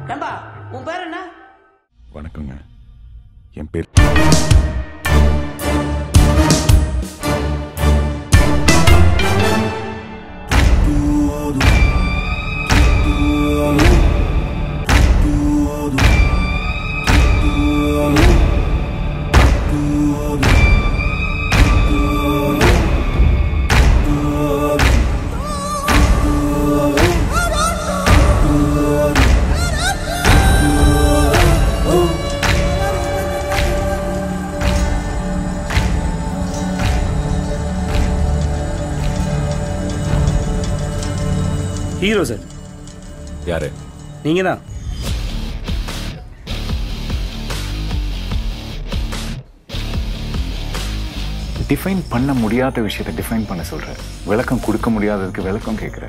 ஏம்பா உன் பேர் என்ன வணக்கங்க என் பேர் ஹீரோ சார் யாரு நீங்கள் தான் டிஃபைன் பண்ண முடியாத விஷயத்தை டிஃபைன் பண்ண சொல்ற விளக்கம் கொடுக்க முடியாததுக்கு விளக்கம் கேட்குற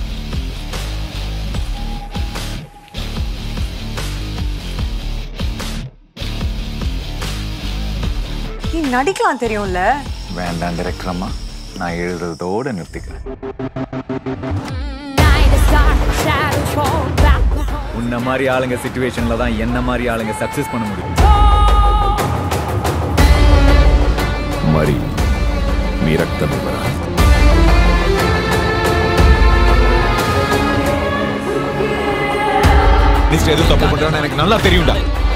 நீ நடிக்கலாம் தெரியும்ல வேண்டாம் டைரக்டர் அம்மா நான் எழுதுறதோட நிறுத்திக்கிறேன் உன்ன மாதிரி ஆளுங்க சுச்சுவேஷன்ல தான் என்ன மாதிரி ஆளுங்க சக்சஸ் பண்ண முடியும் மரி நீ ரத்தம் விவரா மிஸ்டர் எதுவும் தப்பு பண்றான்னு எனக்கு நல்லா தெரியும்டா